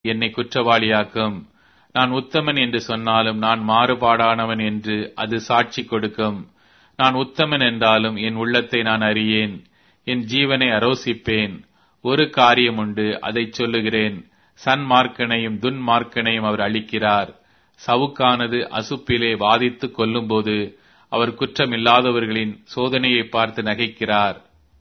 என்னை குற்றவாளியாக்கும் நான் உத்தமன் என்று சொன்னாலும் நான் மாறுபாடானவன் என்று அது சாட்சி கொடுக்கும் நான் உத்தமன் என்றாலும் என் உள்ளத்தை நான் அறியேன் என் ஜீவனை அரோசிப்பேன் ஒரு காரியம் உண்டு அதைச் சொல்லுகிறேன் சன்மார்க்கனையும் துன்மார்க்கனையும் அவர் அளிக்கிறார் சவுக்கானது அசுப்பிலே வாதித்துக் கொல்லும்போது அவர் குற்றமில்லாதவர்களின் சோதனையை பார்த்து நகைக்கிறார்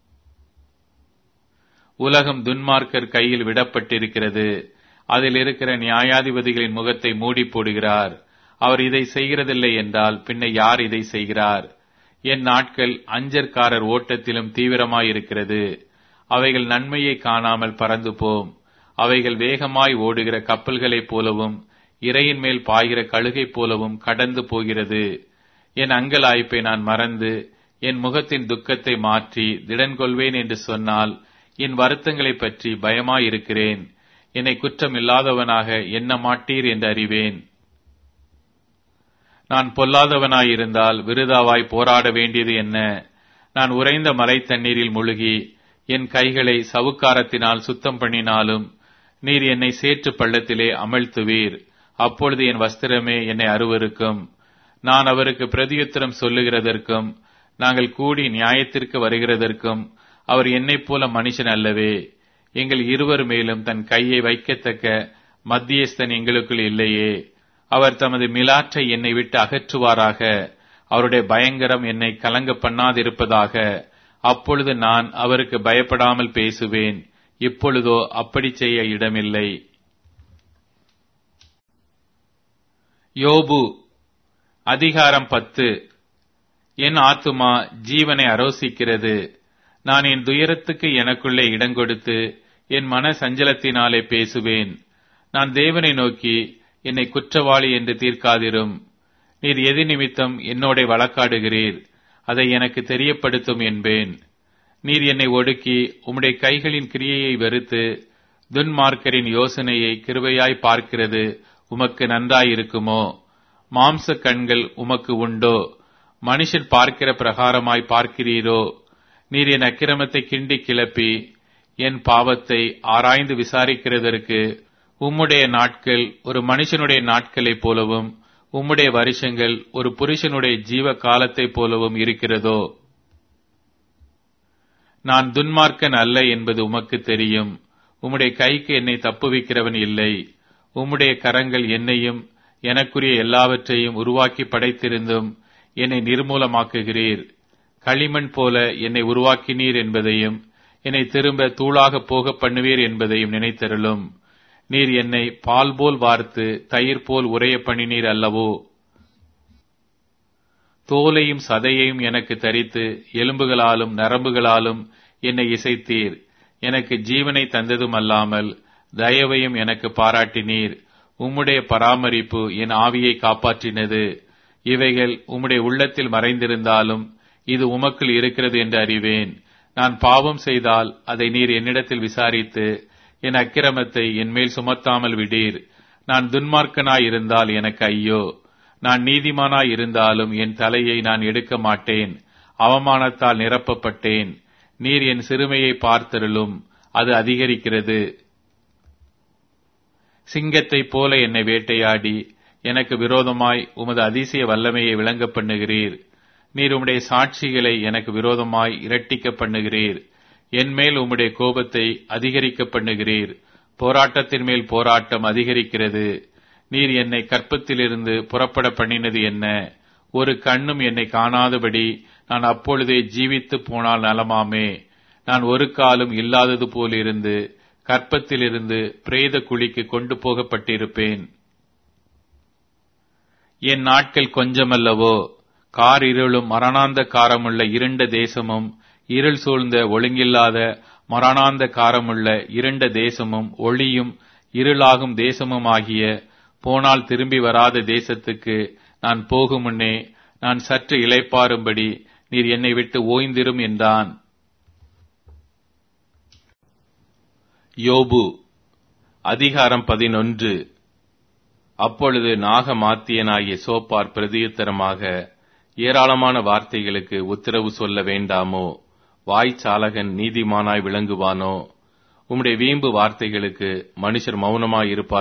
உலகம் துன்மார்க்கர் கையில் விடப்பட்டிருக்கிறது அதில் இருக்கிற நியாயாதிபதிகளின் முகத்தை மூடி போடுகிறார் அவர் இதை செய்கிறதில்லை என்றால் பின்ன யார் இதை செய்கிறார் என் நாட்கள் அஞ்சற்காரர் ஓட்டத்திலும் தீவிரமாயிருக்கிறது அவைகள் நன்மையை காணாமல் பறந்து போம் அவைகள் வேகமாய் ஓடுகிற கப்பல்களைப் போலவும் இறையின் மேல் பாய்கிற கழுகைப் போலவும் கடந்து போகிறது என் அங்கலாய்ப்பை நான் மறந்து என் முகத்தின் துக்கத்தை மாற்றி திடன் கொள்வேன் என்று சொன்னால் என் வருத்தங்களைப் பற்றி பயமாயிருக்கிறேன் என்னை குற்றம் இல்லாதவனாக எண்ண மாட்டீர் என்று அறிவேன் நான் பொல்லாதவனாயிருந்தால் விருதாவாய் போராட வேண்டியது என்ன நான் உறைந்த மலை தண்ணீரில் முழுகி என் கைகளை சவுக்காரத்தினால் சுத்தம் பண்ணினாலும் நீர் என்னை சேற்று பள்ளத்திலே அமழ்த்துவீர் அப்பொழுது என் வஸ்திரமே என்னை அருவருக்கும் நான் அவருக்கு பிரதியுத்தரம் சொல்லுகிறதற்கும் நாங்கள் கூடி நியாயத்திற்கு வருகிறதற்கும் அவர் என்னைப் போல மனுஷன் அல்லவே எங்கள் இருவர் மேலும் தன் கையை வைக்கத்தக்க மத்தியஸ்தன் எங்களுக்குள் இல்லையே அவர் தமது மிலாற்றை என்னை விட்டு அகற்றுவாராக அவருடைய பயங்கரம் என்னை கலங்க பண்ணாதிருப்பதாக அப்பொழுது நான் அவருக்கு பயப்படாமல் பேசுவேன் இப்பொழுதோ அப்படி செய்ய இடமில்லை யோபு அதிகாரம் பத்து என் ஆத்துமா ஜீவனை அரோசிக்கிறது நான் என் துயரத்துக்கு எனக்குள்ளே இடங்கொடுத்து என் மன சஞ்சலத்தினாலே பேசுவேன் நான் தேவனை நோக்கி என்னை குற்றவாளி என்று தீர்க்காதிரும் நீர் எது நிமித்தம் என்னோட வழக்காடுகிறீர் அதை எனக்கு தெரியப்படுத்தும் என்பேன் நீர் என்னை ஒடுக்கி உம்முடைய கைகளின் கிரியையை வெறுத்து துன்மார்க்கரின் யோசனையை கிருபையாய் பார்க்கிறது உமக்கு நன்றாயிருக்குமோ மாம்ச கண்கள் உமக்கு உண்டோ மனுஷன் பார்க்கிற பிரகாரமாய் பார்க்கிறீரோ நீர் என் அக்கிரமத்தை கிண்டி கிளப்பி என் பாவத்தை ஆராய்ந்து விசாரிக்கிறதற்கு உம்முடைய நாட்கள் ஒரு மனுஷனுடைய நாட்களைப் போலவும் உம்முடைய வருஷங்கள் ஒரு புருஷனுடைய ஜீவ காலத்தைப் போலவும் இருக்கிறதோ நான் துன்மார்க்கன் அல்ல என்பது உமக்கு தெரியும் உம்முடைய கைக்கு என்னை தப்புவிக்கிறவன் இல்லை உம்முடைய கரங்கள் என்னையும் எனக்குரிய எல்லாவற்றையும் உருவாக்கி படைத்திருந்தும் என்னை நிர்மூலமாக்குகிறீர் களிமண் போல என்னை உருவாக்கினீர் என்பதையும் என்னை திரும்ப தூளாக போக பண்ணுவீர் என்பதையும் நினைத்தருளும் நீர் என்னை பால் போல் வார்த்து தயிர் போல் உரைய பண்ணினீர் அல்லவோ தோலையும் சதையையும் எனக்கு தரித்து எலும்புகளாலும் நரம்புகளாலும் என்னை இசைத்தீர் எனக்கு ஜீவனை தந்ததும் அல்லாமல் தயவையும் எனக்கு பாராட்டினீர் உம்முடைய பராமரிப்பு என் ஆவியை காப்பாற்றினது இவைகள் உம்முடைய உள்ளத்தில் மறைந்திருந்தாலும் இது உமக்குள் இருக்கிறது என்று அறிவேன் நான் பாவம் செய்தால் அதை நீர் என்னிடத்தில் விசாரித்து என் அக்கிரமத்தை என் மேல் சுமத்தாமல் விடீர் நான் துன்மார்க்கனாய் இருந்தால் எனக்கு ஐயோ நான் நீதிமானாய் இருந்தாலும் என் தலையை நான் எடுக்க மாட்டேன் அவமானத்தால் நிரப்பப்பட்டேன் நீர் என் சிறுமையை பார்த்தருளும் அது அதிகரிக்கிறது சிங்கத்தைப் போல என்னை வேட்டையாடி எனக்கு விரோதமாய் உமது அதிசய வல்லமையை விளங்க பண்ணுகிறீர் நீர் உம்முடைய சாட்சிகளை எனக்கு விரோதமாய் இரட்டிக்க பண்ணுகிறீர் என் மேல் உம்முடைய கோபத்தை அதிகரிக்க பண்ணுகிறீர் போராட்டத்தின் மேல் போராட்டம் அதிகரிக்கிறது நீர் என்னை கற்பத்திலிருந்து புறப்பட பண்ணினது என்ன ஒரு கண்ணும் என்னை காணாதபடி நான் அப்பொழுதே ஜீவித்து போனால் நலமாமே நான் ஒரு காலம் இல்லாதது போலிருந்து கற்பத்திலிருந்து பிரேத குழிக்கு கொண்டு போகப்பட்டிருப்பேன் என் நாட்கள் கொஞ்சமல்லவோ கார் இருளும் மரணாந்த காரமுள்ள இருண்ட தேசமும் இருள் சூழ்ந்த ஒழுங்கில்லாத மரணாந்த காரமுள்ள இருண்ட தேசமும் ஒளியும் இருளாகும் தேசமும் ஆகிய போனால் திரும்பி வராத தேசத்துக்கு நான் போகும் முன்னே நான் சற்று இளைப்பாறும்படி நீர் என்னை விட்டு ஓய்ந்திரும் என்றான் யோபு அதிகாரம் பதினொன்று அப்பொழுது நாகமாத்தியனாகிய சோப்பார் பிரதியுத்தரமாக ஏராளமான வார்த்தைகளுக்கு உத்தரவு சொல்ல வேண்டாமோ வாய்ச்சாலகன் நீதிமானாய் விளங்குவானோ உம்முடைய வீம்பு வார்த்தைகளுக்கு மனுஷர் மௌனமாய் இருப்பார்